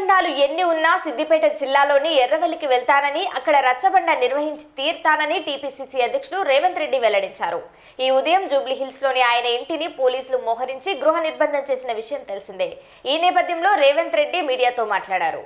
రచ్చబండాలు ఎన్ని ఉన్నా సిద్దిపేట జిల్లాలోని ఎర్రవల్లికి వెళ్తానని అక్కడ రచ్చబండ నిర్వహించి తీర్తానని టీపీసీసీ అధ్యక్షుడు రేవంత్ రెడ్డి వెల్లడించారు ఈ ఉదయం జూబ్లీహిల్స్ లోని ఆయన ఇంటిని పోలీసులు మోహరించి గృహ నిర్బంధం చేసిన విషయం తెలిసిందే ఈ నేపథ్యంలో రేవంత్ రెడ్డి మీడియాతో మాట్లాడారు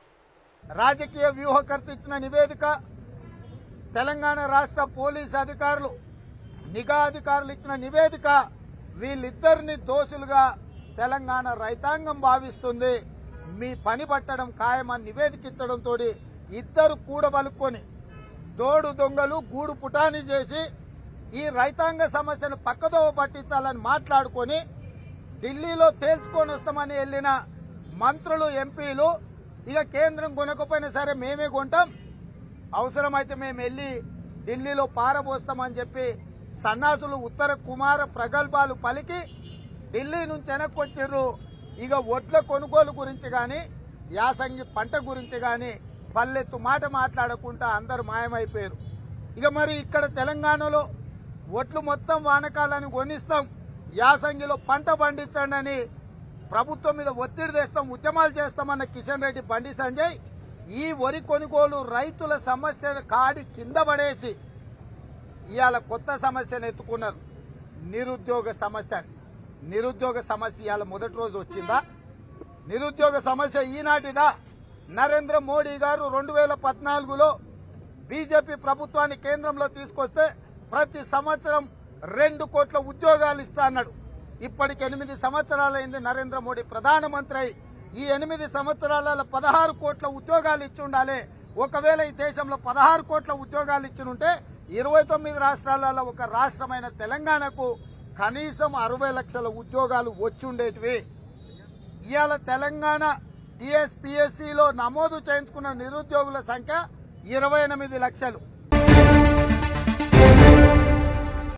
రాజకీయ వ్యూహకర్త ఇచ్చిన నివేదిక తెలంగాణ రాష్ట్ర పోలీస్ అధికారులు నిఘా అధికారులు ఇచ్చిన నివేదిక వీళ్ళిద్దరిని దోషులుగా తెలంగాణ రైతాంగం భావిస్తుంది మీ పని పట్టడం ఖాయమని నివేదిక ఇచ్చడంతో ఇద్దరు కూడబలుక్కొని దోడు దొంగలు గూడు పుటాని చేసి ఈ రైతాంగ సమస్యను పక్కదోవ పట్టించాలని మాట్లాడుకొని ఢిల్లీలో తేల్చుకొని వస్తామని వెళ్లిన మంత్రులు ఎంపీలు ఇక కేంద్రం కొనకపోయినా సరే మేమే కొంటాం అవసరమైతే మేము వెళ్లి ఢిల్లీలో పారబోస్తామని చెప్పి సన్నాసులు ఉత్తర కుమార ప్రగల్భాలు పలికి ఢిల్లీ నుంచి వెనక్కి వచ్చిర్రు ఇక ఒడ్ల కొనుగోలు గురించి గాని యాసంగి పంట గురించి గాని పల్లెత్తు మాట మాట్లాడకుండా అందరు మాయమైపోయారు ఇక మరి ఇక్కడ తెలంగాణలో ఒట్లు మొత్తం వానకాలని కొనిస్తాం యాసంగిలో పంట పండించండి అని ప్రభుత్వం మీద ఒత్తిడి తెస్తాం ఉద్యమాలు చేస్తామన్న కిషన్ రెడ్డి బండి సంజయ్ ఈ వరి కొనుగోలు రైతుల సమస్య కాడి కింద పడేసి ఇవాళ కొత్త సమస్యను ఎత్తుకున్నారు నిరుద్యోగ సమస్య నిరుద్యోగ సమస్య ఇవాళ మొదటి రోజు వచ్చిందా నిరుద్యోగ సమస్య ఈనాటిదా నరేంద్ర మోడీ గారు రెండు వేల పద్నాలుగులో బీజేపీ ప్రభుత్వాన్ని కేంద్రంలో తీసుకొస్తే ప్రతి సంవత్సరం రెండు కోట్ల ఉద్యోగాలు ఇస్తా అన్నాడు ఇప్పటికి ఎనిమిది సంవత్సరాలైంది నరేంద్ర మోడీ ప్రధానమంత్రి అయి ఈ ఎనిమిది సంవత్సరాల పదహారు కోట్ల ఉద్యోగాలు ఇచ్చి ఉండాలి ఒకవేళ ఈ దేశంలో పదహారు కోట్ల ఉద్యోగాలు ఇచ్చినుంటే ఇరవై తొమ్మిది రాష్ట్రాలలో ఒక రాష్ట్రమైన తెలంగాణకు కనీసం అరవై లక్షల ఉద్యోగాలు వచ్చుండేటివి ఇవాళ తెలంగాణ టీఎస్పీఎస్సీలో నమోదు చేయించుకున్న నిరుద్యోగుల సంఖ్య ఇరవై ఎనిమిది లక్షలు